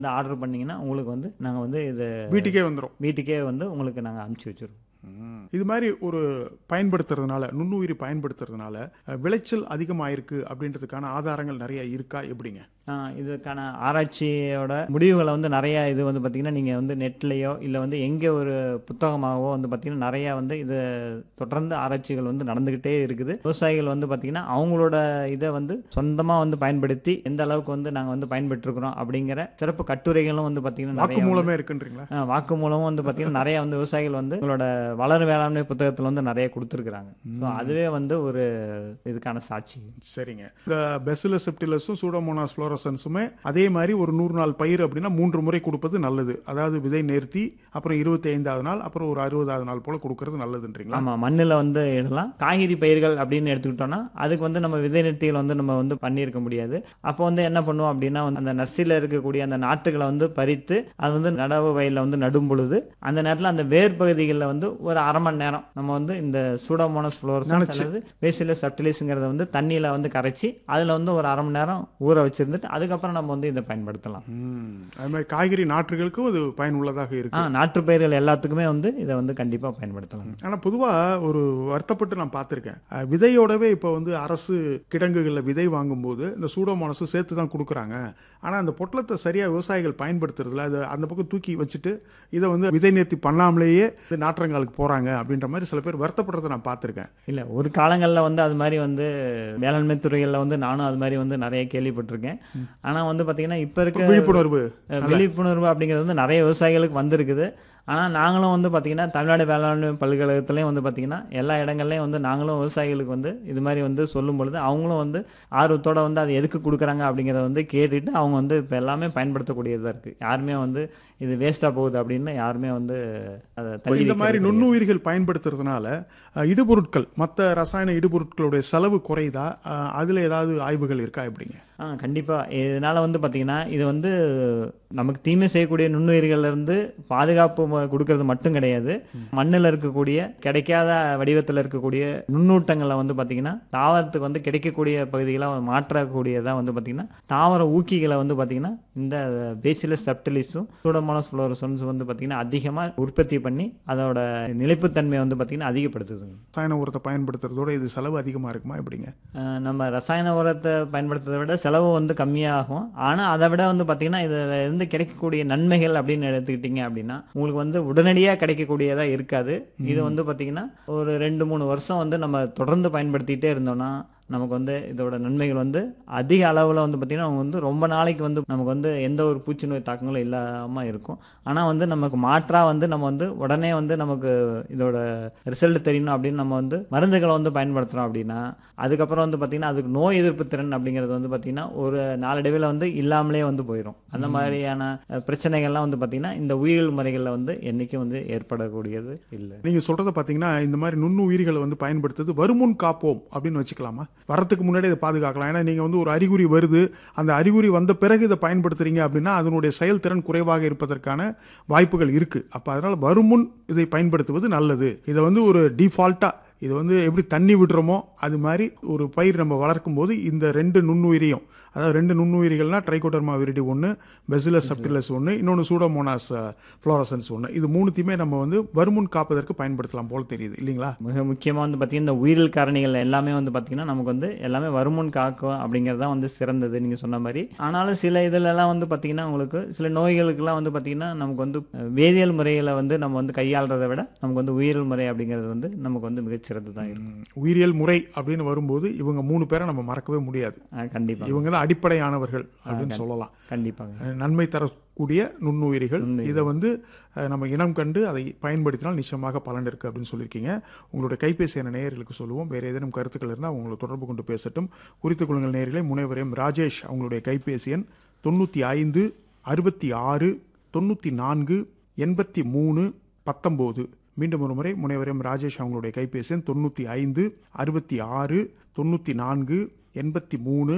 இந்த ஆர்டர் பண்ணீங்கன்னா உங்களுக்கு வந்து நாங்கள் வந்து இது வீட்டுக்கே வந்துடும் வீட்டுக்கே வந்து உங்களுக்கு நாங்கள் அனுப்பிச்சி வச்சிருவோம் இது மாதிரி ஒரு பயன்படுத்துறதுனால நுண்ணுயிரி பயன்படுத்துறதுனால அஹ், விளைச்சல் அதிகமாயிருக்கு அப்படின்றதுக்கான ஆதாரங்கள் நிறைய இருக்கா எப்படிங்க ஆ, இதுக்கான ஆராய்ச்சியோட முடிவுகளை வந்து நிறைய இது வந்து பார்த்தீங்கன்னா நீங்கள் வந்து நெட்லேயோ இல்லை வந்து எங்கே ஒரு புத்தகமாகவோ வந்து பார்த்தீங்கன்னா நிறைய வந்து இது தொடர்ந்து ஆராய்ச்சிகள் வந்து நடந்துக்கிட்டே இருக்குது விவசாயிகள் வந்து பார்த்தீங்கன்னா அவங்களோட இதை வந்து சொந்தமாக வந்து பயன்படுத்தி எந்த அளவுக்கு வந்து நாங்கள் வந்து பயன்பெற்றிருக்கிறோம் அப்படிங்கிற சிறப்பு கட்டுரைகளும் வந்து பார்த்தீங்கன்னா வாக்கு நிறைய வந்து- மூலமே இருக்குன்றீங்களா ஆ, வாக்கு மூலமும் வந்து பார்த்தீங்கன்னா நிறைய வந்து விவசாயிகள் வந்து உங்களோட வளர் வேளாண்மை புத்தகத்தில் வந்து நிறைய கொடுத்துருக்குறாங்க ஸோ அதுவே வந்து ஒரு இதுக்கான சாட்சி சரிங்க இந்த பெசிலஸ் செப்டிலஸும் சூடோமோனாஸ் ஃப்ளோரசன்ஸுமே அதே மாதிரி ஒரு நூறு நாள் பயிர் அப்படின்னா மூன்று முறை கொடுப்பது நல்லது அதாவது விதை நேர்த்தி அப்புறம் இருபத்தி ஐந்தாவது நாள் அப்புறம் ஒரு அறுபதாவது நாள் போல கொடுக்கறது நல்லதுன்றீங்களா ஆமா மண்ணில் வந்து இடலாம் காய்கறி பயிர்கள் அப்படின்னு எடுத்துக்கிட்டோம்னா அதுக்கு வந்து நம்ம விதை நிறுத்திகள் வந்து நம்ம வந்து பண்ணியிருக்க முடியாது அப்போ வந்து என்ன பண்ணுவோம் அப்படின்னா வந்து அந்த நர்சரியில் இருக்கக்கூடிய அந்த நாட்டுகளை வந்து பறித்து அது வந்து நடவு வயலில் வந்து நடும் பொழுது அந்த நேரத்தில் அந்த வேர் பகுதிகளில் வந்து ஒரு அரை மணி நேரம் நம்ம வந்து இந்த சூடோமோனஸ் ஃப்ளோரஸ் அல்லது பேசில சப்டிலிஸுங்கிறத வந்து தண்ணியில் வந்து கரைச்சி அதில் வந்து ஒரு அரை மணி நேரம் ஊற வச்சிருந்துட்டு அதுக்கப்புறம் நம்ம வந்து இதை பயன்படுத்தலாம் ம். அது மாதிரி காய்கறி நாற்றுகளுக்கும் அது பயனுள்ளதாக இருக்கு ஆ நாற்று பயிர்கள் எல்லாத்துக்குமே வந்து இதை வந்து கண்டிப்பாக பயன்படுத்தலாம் ஆனா பொதுவா ஒரு வருத்தப்பட்டு நான் பார்த்திருக்கேன் அஹ், விதையோடவே இப்போ வந்து அரசு கிடங்குகளில் விதை வாங்கும்போது இந்த சூடோமோனஸ் சேர்த்து தான் கொடுக்குறாங்க ஆனா அந்த பொட்டலத்தை சரியா விவசாயிகள் பயன்படுத்துறதுல அது அந்த பக்கம் தூக்கி வச்சுட்டு இதை வந்து விதை நேர்த்தி பண்ணாமலேயே இது நாற்றங்காலுக்கு போறாங்க அப்படின்ற மாதிரி சில பேர் வருத்தப்படுறதை நான் பார்த்திருக்கேன் இல்லை ஒரு காலங்களில் வந்து அது மாதிரி வந்து வேளாண்மை துறைகளில் வந்து நானும் அது மாதிரி வந்து நிறைய கேள்விப்பட்டிருக்கேன் ஆனால் வந்து பார்த்தீங்கன்னா இப்போ இருக்க விழிப்புணர்வு அஹ், விழிப்புணர்வு அப்படிங்கிறது வந்து நிறைய விவசாயிகளுக்கு வந்திருக்குது ஆனால் நாங்களும் வந்து பார்த்தீங்கன்னா தமிழ்நாடு வேளாண்மை பல்கலைக்கழகத்துலேயும் வந்து பார்த்தீங்கன்னா எல்லா இடங்கள்லையும் வந்து நாங்களும் விவசாயிகளுக்கு வந்து இது மாதிரி வந்து சொல்லும் பொழுது அவங்களும் வந்து ஆர்வத்தோட வந்து அது எதுக்கு கொடுக்குறாங்க அப்படிங்கிறத வந்து கேட்டுட்டு அவங்க வந்து இப்போ எல்லாமே பயன்படுத்தக்கூடியதாக இருக்குது யாருமே வந்து இது வேஸ்ட்டாக போகுது அப்படின்னு யாருமே வந்து அதை இப்போ தள்ளி இந்த மாதிரி வைக்கிறது நுண்ணுயிர்கள் பயன்படுத்துறதுனால அஹ், இடுபொருட்கள் மற்ற ரசாயன இடுபொருட்களுடைய செலவு குறையுதா அஹ், அதுல ஏதாவது ஆய்வுகள் இருக்கா எப்படிங்க ஆ கண்டிப்பாக இதனால் வந்து பார்த்திங்கன்னா இது வந்து நமக்கு தீமை செய்யக்கூடிய நுண்ணுயிர்கள்ல இருந்து பாதுகாப்பு ம- கொடுக்கறது மட்டும் கிடையாது மண்ணில் இருக்கக்கூடிய கிடைக்காத வடிவத்தில் இருக்கக்கூடிய நுண்ணூட்டங்களை வந்து பார்த்திங்கன்னா தாவரத்துக்கு வந்து கிடைக்கக்கூடிய பகுதிகளை மாற்றக்கூடியதாக வந்து பார்த்திங்கன்னா தாவர ஊக்கிகளை வந்து பார்த்திங்கன்னா இந்த பேசிலஸ் செப்டலிஸும் சூடோமோனஸ் ஃப்ளோரசன்ஸ் வந்து பார்த்திங்கன்னா அதிகமாக உற்பத்தி பண்ணி அதோட நிலைப்புத்தன்மையை வந்து பார்த்திங்கன்னா அதிகப்படுத்துதுங்க ரசாயன உரத்தை பயன்படுத்துறதோட இது செலவு அதிகமா இருக்குமா எப்படிங்க அஹ் நம்ம ரசாயன உரத்தை பயன்படுத்துறதை விட செலவு வந்து கம்மியாகும் ஆனால் அதை விட வந்து பார்த்தீங்கன்னா இதில் இருந்து கிடைக்கக்கூடிய நன்மைகள் அப்படின்னு எடுத்துக்கிட்டிங்க அப்படின்னா உங்களுக்கு வந்து உடனடியாக கிடைக்கக்கூடியதாக இருக்காது இது வந்து பார்த்தீங்கன்னா ஒரு ரெண்டு மூணு வருஷம் வந்து நம்ம தொடர்ந்து பயன்படுத்திகிட்டே இருந்தோம்னா நமக்கு வந்து இதோட நன்மைகள் வந்து அதிக அளவில் வந்து பார்த்திங்கன்னா அவங்க வந்து ரொம்ப நாளைக்கு வந்து நமக்கு வந்து எந்த ஒரு பூச்சி நோய் தாக்கங்களும் இல்லாமல் இருக்கும் ஆனால் வந்து நமக்கு மாற்றாக வந்து நம்ம வந்து உடனே வந்து நமக்கு இதோட ரிசல்ட் தெரியணும் அப்படின்னு நம்ம வந்து மருந்துகளை வந்து பயன்படுத்துகிறோம் அப்படின்னா அதுக்கப்புறம் வந்து பார்த்திங்கன்னா அதுக்கு நோய் எதிர்ப்பு திறன் அப்படிங்கிறது வந்து பார்த்திங்கன்னா ஒரு நாளடைவில் வந்து இல்லாமலே வந்து போயிடும் அந்த மாதிரியான அஹ், பிரச்சனைகள்லாம் வந்து பார்த்திங்கன்னா இந்த உயிரியல் முறைகளில் வந்து என்றைக்கும் வந்து ஏற்படக்கூடியது இல்லை நீங்க சொல்றத பாத்தீங்கன்னா இந்த மாதிரி நுண்ணுயிரிகளை வந்து பயன்படுத்துறது வருமுன் காப்போம் அப்படின்னு வச்சுக்கலாமா வரத்துக்கு முன்னாடி இதை பாதுகாக்கலாம் ஏன்னா நீங்க வந்து ஒரு அறிகுறி வருது அந்த அறிகுறி வந்த பிறகு இதை பயன்படுத்துறீங்க அப்படின்னா அதனுடைய செயல்திறன் குறைவாக இருப்பதற்கான வாய்ப்புகள் இருக்கு அப்ப அதனால வருமுன் இதை பயன்படுத்துவது நல்லது இதை வந்து ஒரு டிஃபால்ட்டா இது வந்து எப்படி தண்ணி விடுறோமோ அது மாதிரி ஒரு பயிர் நம்ம வளர்க்கும் போது இந்த ரெண்டு நுண்ணுயிரியும் அதாவது ரெண்டு நுண்ணுயிரிகள்னா ட்ரைகோடர்மா விரிடி ஒன்று பெசிலஸ் சப்டிலஸ் ஒன்று இன்னொன்று சூடோமோனாஸ் ஃப்ளோரசன்ஸ் ஒன்று இது மூணுத்தையுமே நம்ம வந்து வருமுன் காப்பதற்கு பயன்படுத்தலாம் போல தெரியுது இல்லைங்களா மிக முக்கியமாக வந்து பார்த்திங்கன்னா இந்த உயிரியல் காரணிகள் எல்லாமே வந்து பார்த்திங்கன்னா நமக்கு வந்து எல்லாமே வருமுன் காக்கும் அப்படிங்கிறது தான் வந்து சிறந்தது நீங்கள் சொன்ன மாதிரி ஆனாலும் சில இதிலெல்லாம் வந்து பார்த்திங்கன்னா உங்களுக்கு சில நோய்களுக்கெல்லாம் வந்து பார்த்திங்கன்னா நமக்கு வந்து அஹ், வேதியியல் முறைகளை வந்து நம்ம வந்து கையாளுறதை விட நமக்கு வந்து உயிரியல் முறை அப்படிங்கிறது வந்து நமக்கு வந்து மிகச்சிறந்து தான் இருக்கும் ம், உயிரியல் முறை அப்படின்னு வரும்போது இவங்க மூணு பேரை நம்ம மறக்கவே முடியாது கண்டிப்பாக இவங்க தான் அடிப்படையானவர்கள் அப்படின்னு சொல்லலாம் கண்டிப்பாங்க அஹ், நன்மை தரக்கூடிய நுண்ணுயிரிகள் இதை வந்து அஹ், நம்ம இனம் கண்டு அதை பயன்படுத்தினால் நிச்சயமாக பலன் இருக்கு அப்படின்னு சொல்லியிருக்கீங்க உங்களுடைய கைபேசி என நேயர்களுக்கு சொல்லுவோம் வேறு ஏதேனும் கருத்துக்கள் இருந்தால் அவங்களை தொடர்பு கொண்டு பேசட்டும் குறித்துக் கொள்ளுங்கள் நேயர்களே முனைவரையும் ராஜேஷ் அவங்களுடைய கைபேசி எண் தொண்ணூற்றி ஐந்து அறுபத்தி ஆறு தொண்ணூற்றி நான்கு எண்பத்தி மூணு பத்தொம்போது மீண்டும் ஒரு முறை முனைவரையும் ராஜேஷ் அவங்களுடைய கைபேசி எண் தொண்ணூற்றி ஐந்து அறுபத்தி ஆறு தொண்ணூற்றி நான்கு எண்பத்தி மூணு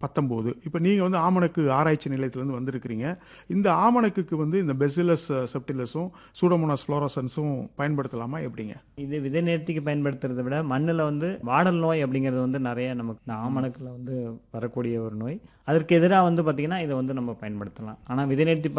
பத்தொம்போது இப்போ நீங்கள் வந்து ஆமணக்கு ஆராய்ச்சி நிலையத்திலேருந்து வந்திருக்கிறீங்க இந்த ஆமணக்குக்கு வந்து இந்த பெசிலஸ் செப்டிலஸும் சூடோமோனாஸ் ஃப்ளோரசன்ஸும் பயன்படுத்தலாமா எப்படிங்க இது விதை நேர்த்திக்கு பயன்படுத்துறதை விட மண்ணில் வந்து வாடல் நோய் அப்படிங்கிறது வந்து நிறைய நமக்கு இந்த ஆமணக்கில் வந்து வரக்கூடிய ஒரு நோய் அதற்கு எதிராக வந்து பார்த்திங்கன்னா இதை வந்து நம்ம பயன்படுத்தலாம் ஆனால் விதை நேர்த்தி